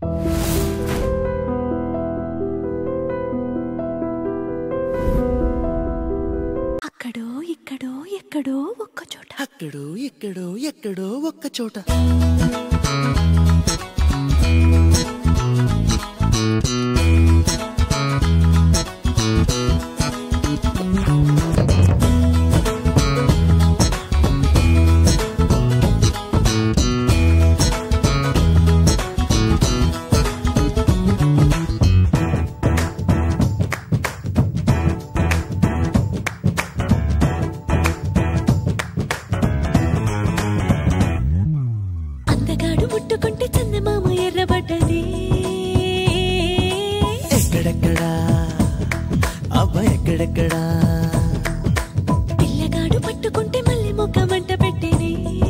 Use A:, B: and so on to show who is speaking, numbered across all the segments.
A: అక్కడో ఇక్కడో ఎక్కడో ఒక్క చోట
B: అక్కడో ఎక్కడో ఎక్కడో ఒక్క చోట
A: అందగాడు ముట్టుకుంటే చందమామ ఎర్రబడ్డది
B: ఎక్కడెక్కడా అబ్బా ఎక్కడెక్కడా
A: పిల్లగాడు పట్టుకుంటే మళ్ళీ మొక్క మంట పెట్టేది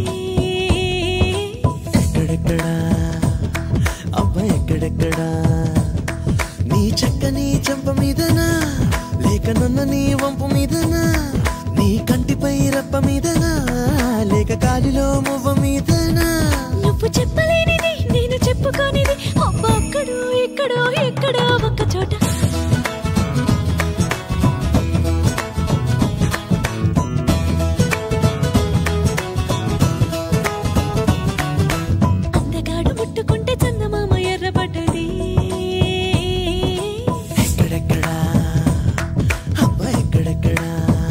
B: ఎక్కడెక్కడా అబ్బా ఎక్కడెక్కడా నీ చక్కని చెంప మీదనా లేక నన్న నీ వంపు మీదనా నీ కంటిపై రప్ప మీదనా లేక కాలిలో మువ్వ మీదనా
A: నువ్వు చెప్పలేనిది నేను చెప్పుకోనిది అబ్బా అక్కడో ఇక్కడో ఎక్కడో ఒక్క చోట అందగాడు ముట్టుకుంటే చందమామ ఎర్రబడ్డది
B: ఎక్కడెక్కడా అబ్బా ఎక్కడెక్కడా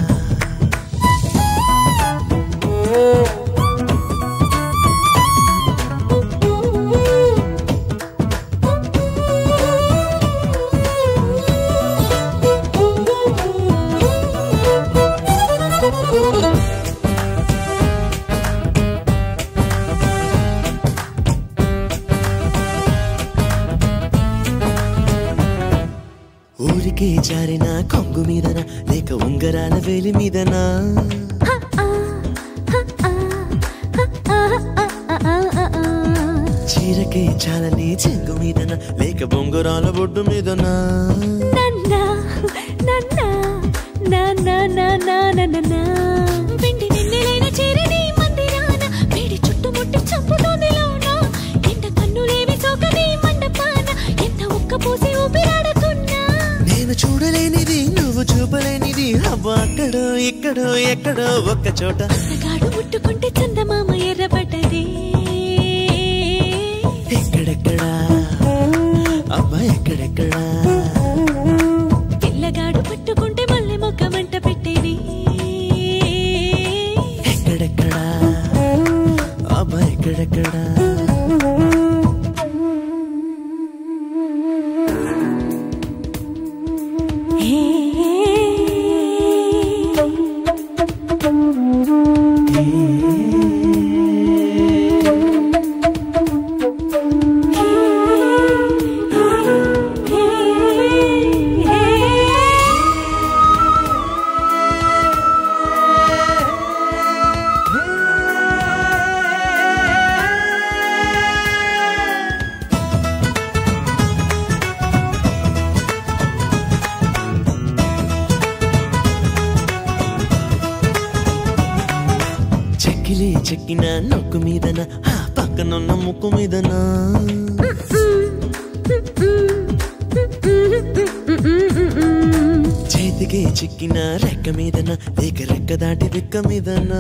B: ఊరికే జారిన కొంగు మీదన లేక ఉంగరాల వేలి మీదనా చీరకే చాలని చెంగు మీదన లేక బొంగురాల బొడ్డు మీదనా
A: నన్న నన్న నా నా నా నా నా నా నా వెండి వెన్నెలైన చేరని మందిరాన వేడి చుట్టుముట్టి చంపుతోంది లోన ఎండ కన్నులేవి సోకని మండపాన ఎంత ఉక్క పోసి ఊపిరాడుతున్నా
B: నేను చూడలేనిది నువ్వు చూపలేనిది అబ్బా అక్కడో ఇక్కడో ఎక్కడో ఒక్క చోట
A: అందగాడు ముట్టుకుంటే చందమామ ఎర్రబడ్డది
B: ఎక్కడెక్కడా అబ్బా ఎక్కడెక్కడా
A: పిల్లగాడు పట్టుకుంటే మళ్ళీ మొక్క మంట పెట్టేది
B: ఎక్కడెక్కడా అబ్బా ఎక్కడెక్కడా చెక్కిలే చెక్కిన నొక్కు మీదన ఆ పక్కనున్న ముక్కు మీదనా చేతికే చిక్కిన రెక్క మీదన లేక రెక్క దాటి రెక్క మీదనా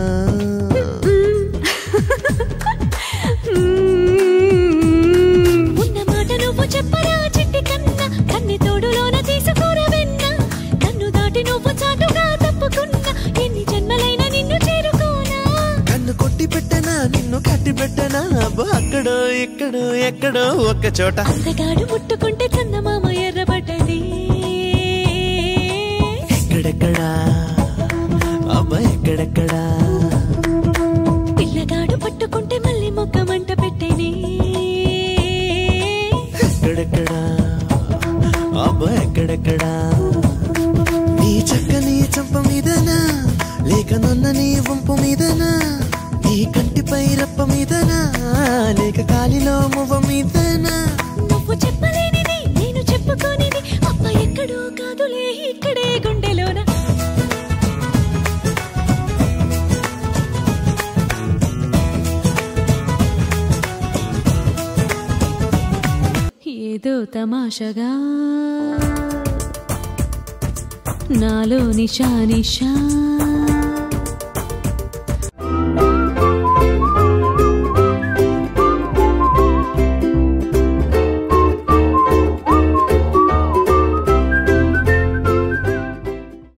A: ఉన్న మాట నువ్వు చెప్పరా చిట్టి కన్నా కన్ని తోడులోన తీసుకోరా వెన్న కన్ను దాటి నువ్వు చాటుగా తప్పుకున్నా ఎన్ని జన్మలైనా నిన్ను చేరుకోనా
B: కన్ను కొట్టి పెట్టనా నిన్ను కట్టి పెట్టనా అబ్బా అక్కడో ఇక్కడో ఎక్కడో ఒక్క చోట
A: అందగాడు ముట్టుకుంటే చందమామ ఎర్రబడ్డది
B: ఎక్కడెక్కడా అబ్బా ఎక్కడెక్కడా
A: పిల్లగాడు పట్టుకుంటే మళ్ళీ మొక్క మంట పెట్టేది
B: ఎక్కడెక్కడా అబ్బా ఎక్కడెక్కడా నీ చక్కని చంప మీదనా లేక నన్న నీ వంపు మీదనా నీ కంటిపై రప్ప మీదనా లేక కాలిలో మువ్వ మీదనా
A: నువ్వు చెప్పలేనిది నేను చెప్పుకోనిది అప్ప ఎక్కడో కాదులే ఇక్కడే గుండెలోన ఏదో తమాషగా నాలో నిషా నిషా